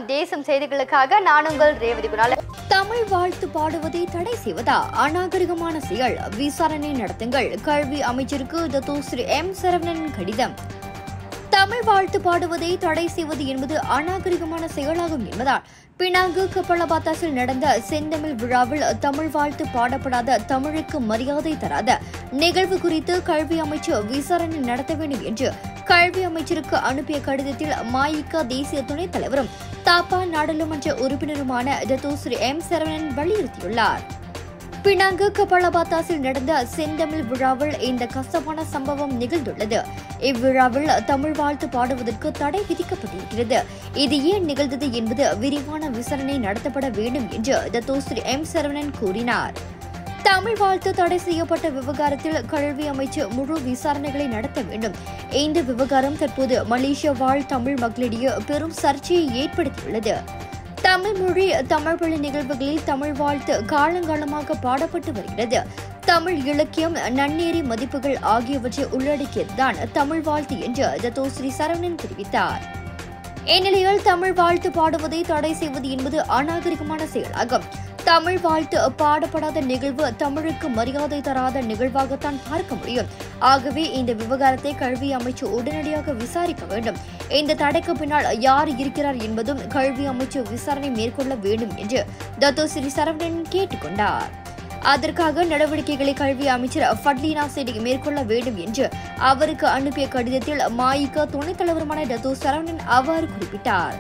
தேசம் செய்திகளுக்காக நான் உங்கள் ரேவதி குணால் தமிழ் வாழ்த்து பாடுவதை தடை செய்வதா அநாகரிகமான செயல் விசாரணை நடத்துங்கள் கல்வி அமைச்சருக்கு தத்தோஸ்ரீ எம் சரவணன் கடிதம் தமிழ் வாழ்த்து பாடுவதை தடை செய்வது என்பது அநாகரிகமான செயலாகும் என்பதால் பினாங்கு கப்பலபாத்தாசில் நடந்த செந்தமிழ் விழாவில் தமிழ் வாழ்த்து பாடப்படாத தமிழுக்கு மரியாதை தராத நிகழ்வு குறித்து கல்வி அமைச்சு விசாரணை நடத்த வேண்டும் என்று கல்வி அமைச்சருக்கு அனுப்பிய கடிதத்தில் மாயிகா தேசிய துணைத் தலைவரும் தாப்பா நாடாளுமன்ற உறுப்பினருமான தத்தோஸ்ரீ எம் சரவணன் வலியுறுத்தியுள்ளார் பினாங்கு கப்பலபாத்தாசில் நடந்த செந்தமிழ் விழாவில் இந்த கசப்பான சம்பவம் நிகழ்ந்துள்ளது இவ்விழாவில் தமிழ் வாழ்த்து பாடுவதற்கு தடை விதிக்கப்பட்டிருக்கிறது இது ஏன் நிகழ்ந்தது என்பது விரிவான விசாரணை நடத்தப்பட வேண்டும் என்று தத்தோஸ்ரீ எம் சரவணன் கூறினார் தமிழ் வாழ்த்து தடை செய்யப்பட்ட விவகாரத்தில் கல்வி அமைச்சு முழு விசாரணைகளை நடத்த வேண்டும் இந்த விவகாரம் தற்போது மலேசியா வாழ் தமிழ் மக்களிடையே பெரும் சர்ச்சையை ஏற்படுத்தியுள்ளது தமிழ் மொழி தமிழ் வழி நிகழ்வுகளில் தமிழ் வாழ்த்து காலங்காலமாக பாடப்பட்டு வருகிறது தமிழ் இலக்கியம் நன்னேறி மதிப்புகள் ஆகியவற்றை உள்ளடக்கியதுதான் தமிழ் வாழ்த்து என்று தத்தோஸ்ரீ சரவணன் தெரிவித்தார் இந்நிலையில் தமிழ் வாழ்த்து பாடுவதை தடை செய்வது என்பது அநாகரிகமான செயலாகும் தமிழ் வாழ்த்து பாடப்படாத நிகழ்வு தமிழுக்கு மரியாதை தராத நிகழ்வாகத்தான் பார்க்க முடியும் ஆகவே இந்த விவகாரத்தை கல்வி அமைச்சு உடனடியாக விசாரிக்க வேண்டும் இந்த தடைக்கு பின்னால் யார் இருக்கிறார் என்பதும் கல்வி அமைச்சு விசாரணை மேற்கொள்ள வேண்டும் என்று தத்தோஸ்ரீ சரவணன் கேட்டுக்கொண்டார் அதற்காக நடவடிக்கைகளை கல்வி அமைச்சர் ஃபட்லீனா செடி மேற்கொள்ள வேண்டும் என்று அவருக்கு அனுப்பிய கடிதத்தில் மாயிகா துணைத் தலைவருமான டத்தோ சரவணன் அவ்வாறு குறிப்பிட்டார்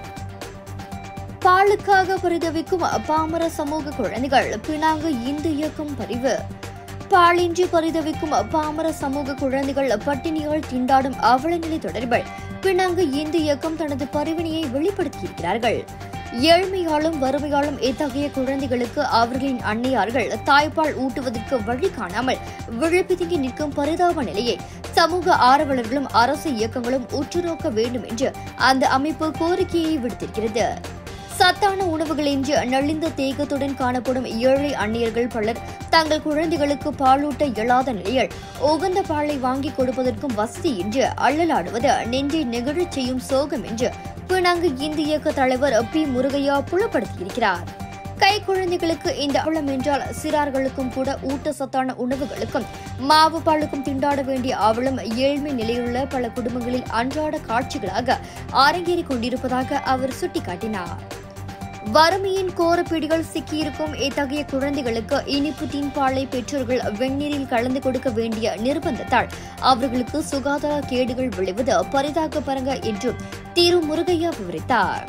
பாலுக்காக பரிதவிக்கும் பாமர சமூக குழந்தைகள் பினாங்கு இந்து இயக்கம் பதிவு பாலின்றி பரிதவிக்கும் பாமர சமூக குழந்தைகள் பட்டினியால் திண்டாடும் அவல நிலை தொடர்பில் பினாங்கு இந்து இயக்கம் தனது பரிவினையை வெளிப்படுத்தியிருக்கிறார்கள் ஏழ்மையாலும் வறுமையாலும் இத்தகைய குழந்தைகளுக்கு அவர்களின் அன்னையார்கள் தாய்ப்பால் ஊட்டுவதற்கு வழி காணாமல் விழிப்புதுங்கி நிற்கும் பரிதாப நிலையை சமூக ஆர்வலர்களும் அரசு இயக்கங்களும் உற்றுநோக்க வேண்டும் என்று அந்த அமைப்பு கோரிக்கையை விடுத்திருக்கிறது சத்தான உணவுகளின்றி நலிந்த தேகத்துடன் காணப்படும் ஏழை அந்நியர்கள் பலர் தங்கள் குழந்தைகளுக்கு பாலூட்ட இயலாத நிலையில் உகந்த பாலை வாங்கி கொடுப்பதற்கும் வசதியின்றி அள்ளலாடுவது நெஞ்சை நெகிழச் செய்யும் சோகம் என்று பினாங்கு இந்து இயக்க தலைவர் பி முருகையா புலப்படுத்தியிருக்கிறார் கை குழந்தைகளுக்கு இந்த அவலம் என்றால் சிறார்களுக்கும் கூட ஊட்டச்சத்தான உணவுகளுக்கும் மாவு பாலுக்கும் திண்டாட வேண்டிய அவலம் ஏழ்மை நிலையுள்ள பல குடும்பங்களில் அன்றாட காட்சிகளாக அரங்கேறிக் கொண்டிருப்பதாக அவர் சுட்டிக்காட்டினார் வறுமையின் கோரப்பிடிகள் சிக்கியிருக்கும் இத்தகைய குழந்தைகளுக்கு இனிப்பு தீன்பாலை பெற்றோர்கள் வெந்நீரில் கலந்து கொடுக்க வேண்டிய நிர்பந்தத்தால் அவர்களுக்கு சுகாதார கேடுகள் விளைவது பரிதாகப்பரங்க என்றும் திரு முருகையா விவரித்தார்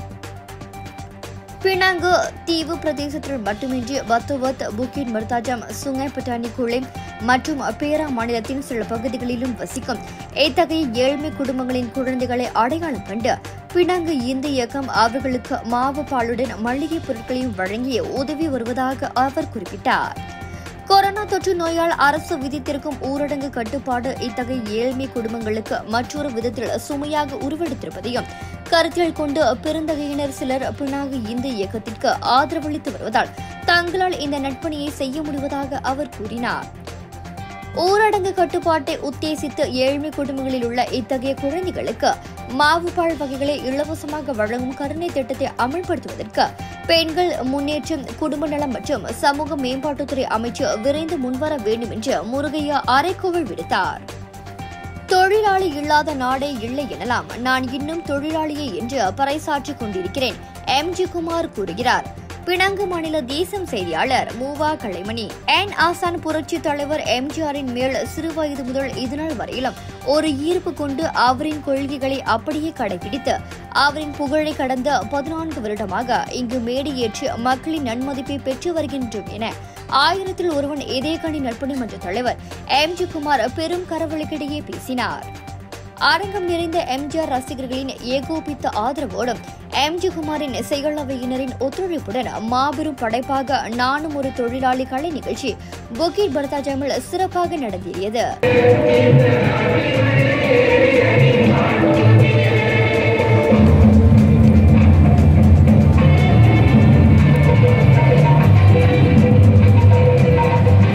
பினாங்கு தீவு பிரதேசத்தில் மட்டுமின்றி பத்துவத் புக்கிட் மர்தாஜம் சுங்கை பட்டாணி குளை மற்றும் பேரா மாநிலத்தின் சில பகுதிகளிலும் வசிக்கும் இத்தகைய ஏழ்மை குடும்பங்களின் குழந்தைகளை அடையாளம் கண்டு பினாங்கு இந்து இயக்கம் அவர்களுக்கு மாவு பாலுடன் மளிகை பொருட்களையும் வழங்கி உதவி வருவதாக அவர் குறிப்பிட்டார் கொரோனா தொற்று நோயால் அரசு விதித்திருக்கும் ஊரடங்கு கட்டுப்பாடு இத்தகைய ஏழ்மை குடும்பங்களுக்கு மற்றொரு விதத்தில் சுமையாக உருவெடுத்திருப்பதையும் கருத்தில் கொண்டு பெருந்தகையினர் சிலர் பினாங்கு இந்து இயக்கத்திற்கு ஆதரவளித்து வருவதால் தங்களால் இந்த நட்பணியை செய்ய முடிவதாக அவர் கூறினார் ஊரடங்கு கட்டுப்பாட்டை உத்தேசித்து ஏழ்மை குடும்பங்களில் உள்ள இத்தகைய குழந்தைகளுக்கு மாவுபால் வகைகளை இலவசமாக வழங்கும் கருணை திட்டத்தை அமல்படுத்துவதற்கு பெண்கள் முன்னேற்றம் குடும்ப நலம் மற்றும் சமூக மேம்பாட்டுத்துறை அமைச்சர் விரைந்து முன்வர வேண்டும் என்று முருகையா அரைக்கோவல் விடுத்தார் தொழிலாளி இல்லாத நாடே இல்லை எனலாம் நான் இன்னும் தொழிலாளியே என்று பறைசாற்றிக் கொண்டிருக்கிறேன் எம் ஜி குமார் கூறுகிறார் பினாங்கு மாநில தேசம் செய்தியாளர் மூவா கலைமணி என் ஆசான் புரட்சி தலைவர் எம்ஜிஆரின் மேல் சிறுவயது முதல் இதுநாள் வரையிலும் ஒரு ஈர்ப்பு கொண்டு அவரின் கொள்கைகளை அப்படியே கடைபிடித்து அவரின் புகழை கடந்த பதினான்கு வருடமாக இங்கு மேடையேற்றி மக்களின் நன்மதிப்பை பெற்று வருகின்றோம் என ஆயிரத்தில் ஒருவன் இதயக்கணி நட்பணி மன்ற தலைவர் எம் ஜி குமார் பெரும் கரவொலிக்கிடையே பேசினார் அரங்கம் நிறைந்த எம்ஜிஆர் ரசிகர்களின் ஏகோபித்த ஆதரவோடும் எம்ஜி குமாரின் செயலவையினரின் ஒத்துழைப்புடன் மாபெரும் படைப்பாக நானும் ஒரு தொழிலாளி கலை நிகழ்ச்சி புக்கிட் பர்தாஜாமில் சிறப்பாக நடந்தேறியது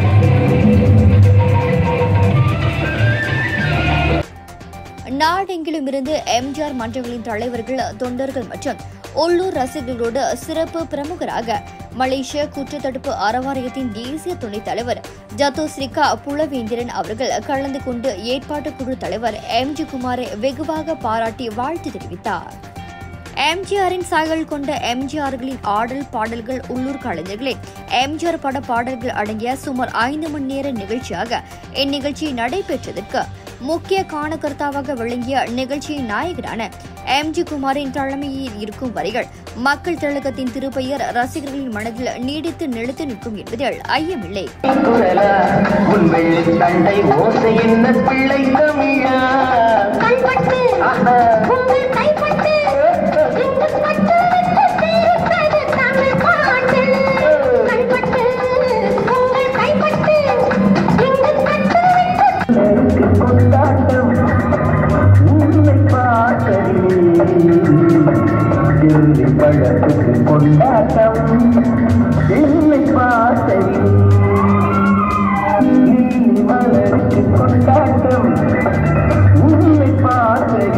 நாடெங்கிலும் மக்களிடமிருந்து எம்ஜிஆர் மன்றங்களின் தலைவர்கள் தொண்டர்கள் மற்றும் உள்ளூர் ரசிகர்களோடு சிறப்பு பிரமுகராக மலேசிய குற்றத்தடுப்பு அறவாரியத்தின் தேசிய துணைத் தலைவர் ஜத்தோஸ்ரிகா புலவேந்திரன் அவர்கள் கலந்து கொண்டு ஏற்பாட்டு குழு தலைவர் எம் ஜி குமாரை வெகுவாக பாராட்டி வாழ்த்து தெரிவித்தார் எம்ஜிஆரின் சாயல் கொண்ட எம்ஜிஆர்களின் ஆடல் பாடல்கள் உள்ளூர் கலைஞர்களின் எம்ஜிஆர் பட பாடல்கள் அடங்கிய சுமார் ஐந்து மணி நேர நிகழ்ச்சியாக இந்நிகழ்ச்சி நடைபெற்றதற்கு முக்கிய காரணகர்த்தாவாக விளங்கிய நிகழ்ச்சியின் நாயகரான எம் ஜி குமாரின் தலைமையில் இருக்கும் வரிகள் மக்கள் திலகத்தின் திருப்பெயர் ரசிகர்களின் மனதில் நீடித்து நிலைத்து நிற்கும் என்பதில் ஐயமில்லை குரலா உன் வெள்ளி தண்டை ஓசை என்ன பிள்ளை தமிழா கண்பட்டு உங்கள் கைப்பட்டு இங்கு பட்டு விட்டு தீர்ப்பது தமிழ் பாட்டு கண்பட்டு உங்கள் கைப்பட்டு இங்கு பட்டு விட்டு கொண்டாட்டம் உண்மை பாட்டடி தில்லி பழத்துக்கு கொண்டாட்டம் தில்லை பாட்டடி நீ மலருக்கு கொண்டாட்டம் உண்மை பாட்டடி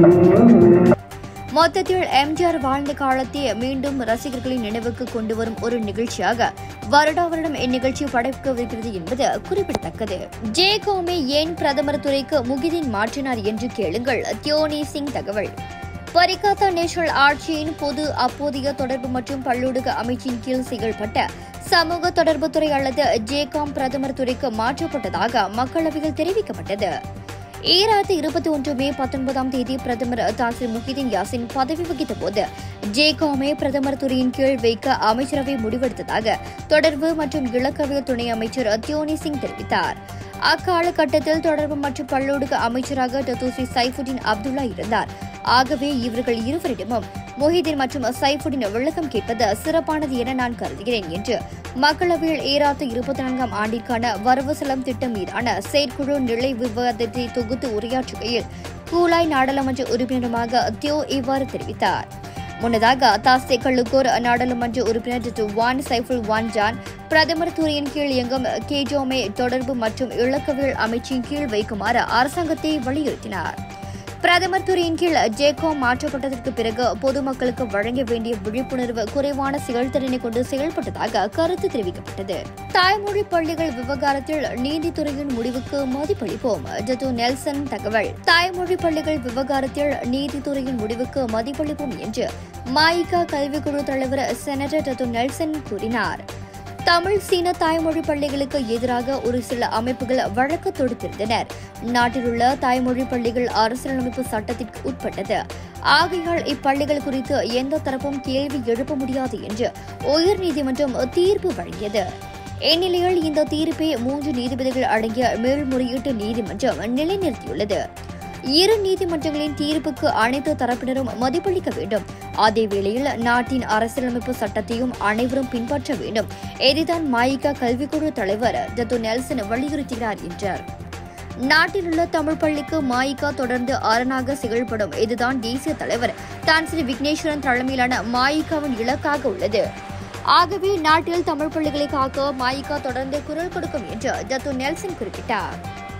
மொத்தத்தில் எம்ஜிஆர் வாழ்ந்த காலத்தை மீண்டும் ரசிகர்களின் நினைவுக்கு கொண்டு வரும் ஒரு நிகழ்ச்சியாக வருடா வருடம் இந்நிகழ்ச்சி படைக்கவிருக்கிறது என்பது குறிப்பிடத்தக்கது ஜே கோமே ஏன் பிரதமர் துறைக்கு முகிதீன் மாற்றினார் என்று கேளுங்கள் தியோனி சிங் தகவல் பரிகாத்தா நேஷனல் ஆட்சியின் பொது அப்போதைய தொடர்பு மற்றும் பல்லூடக அமைச்சின் கீழ் செயல்பட்ட சமூக தொடர்புத்துறை அல்லது ஜேகாம் பிரதமர் துறைக்கு மாற்றப்பட்டதாக மக்களவையில் தெரிவிக்கப்பட்டது ஈராயிரத்தி இருபத்தி ஒன்று மே பத்தொன்பதாம் தேதி பிரதமர் தாசிர் முஹிதீன் யாசின் பதவி வகித்த போது ஜேகாமை பிரதமர் துறையின் கீழ் வைக்க அமைச்சரவை முடிவெடுத்ததாக தொடர்பு மற்றும் இலக்கவியல் துணை அமைச்சர் தியோனி சிங் தெரிவித்தார் அக்காலகட்டத்தில் தொடர்பு மற்றும் பல்லூடக அமைச்சராக டத்தோசி சைஃபுddin அப்துல்லா இருந்தார் ஆகவே இவர்கள் இருவரிடமும் மொஹிதீன் மற்றும் சைஃபுddin விளக்கம் கேட்பது சிறப்பானது என நான் கருதுகிறேன் என்று மக்களவையில் ஈராத்து இருபத்தி நான்காம் ஆண்டிற்கான வரவு செலவு திட்டம் மீதான செயற்குழு நிலை விவாதத்தை தொகுத்து உரையாற்றுகையில் கூலாய் நாடாளுமன்ற உறுப்பினருமாக தியோ இவ்வாறு தெரிவித்தார் முன்னதாக தாஸ்தே கல்லுக்கூர் நாடாளுமன்ற உறுப்பினர் டு வான் சைஃபுல் வான் ஜான் பிரதமர் துறையின் கீழ் இயங்கும் கேஜோமே தொடர்பு மற்றும் இலக்கவியல் அமைச்சின் கீழ் வைக்குமாறு அரசாங்கத்தை வலியுறுத்தினார் பிரதமர் துறையின் கீழ் ஜேகோம் மாற்றப்பட்டதற்கு பிறகு பொதுமக்களுக்கு வழங்க வேண்டிய விழிப்புணர்வு குறைவான செயல்திறனை கொண்டு செயல்பட்டதாக கருத்து தெரிவிக்கப்பட்டது தாய்மொழி பள்ளிகள் விவகாரத்தில் நீதித்துறையின் முடிவுக்கு மதிப்பளிப்போம் ஜது நெல்சன் தகவல் தாய்மொழி பள்ளிகள் விவகாரத்தில் நீதித்துறையின் முடிவுக்கு மதிப்பளிப்போம் என்று மாயிகா கல்விக்குழு தலைவர் செனட்டர் ஜது நெல்சன் கூறினார் தமிழ் சீன தாய்மொழி பள்ளிகளுக்கு எதிராக ஒரு சில அமைப்புகள் வழக்கு தொடுத்திருந்தனர் நாட்டிலுள்ள தாய்மொழி பள்ளிகள் அரசியலமைப்பு சட்டத்திற்கு உட்பட்டது ஆகையால் இப்பள்ளிகள் குறித்து எந்த தரப்பும் கேள்வி எழுப்ப முடியாது என்று உயர்நீதிமன்றம் தீர்ப்பு வழங்கியது இந்நிலையில் இந்த தீர்ப்பை மூன்று நீதிபதிகள் அடங்கிய மேல்முறையீட்டு நீதிமன்றம் நிலைநிறுத்தியுள்ளது இரு நீதிமன்றங்களின் தீர்ப்புக்கு அனைத்து தரப்பினரும் மதிப்பளிக்க வேண்டும் அதே வேளையில் நாட்டின் அரசியலமைப்பு சட்டத்தையும் அனைவரும் பின்பற்ற வேண்டும் இதுதான் மாயிகா கல்விக்குழு தலைவர் ஜத்து நெல்சன் வலியுறுத்துகிறார் என்றார் நாட்டில் உள்ள தமிழ் பள்ளிக்கு மாயிகா தொடர்ந்து அரணாக செயல்படும் இதுதான் தேசிய தலைவர் தான் ஸ்ரீ விக்னேஸ்வரன் தலைமையிலான மாயிகாவின் இலக்காக உள்ளது ஆகவே நாட்டில் தமிழ் பள்ளிகளை காக்க மாயிகா தொடர்ந்து குரல் கொடுக்கும் என்று ஜத்து நெல்சன் குறிப்பிட்டார்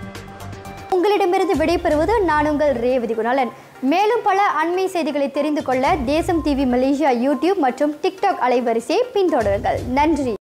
உங்களிடமிருந்து விடைபெறுவது நான் உங்கள் ரேவதி குணாலன் மேலும் பல அண்மை செய்திகளை தெரிந்து கொள்ள தேசம் டிவி மலேசியா யூடியூப் மற்றும் டிக்டாக் அலைவரிசையை பின்தொடருங்கள் நன்றி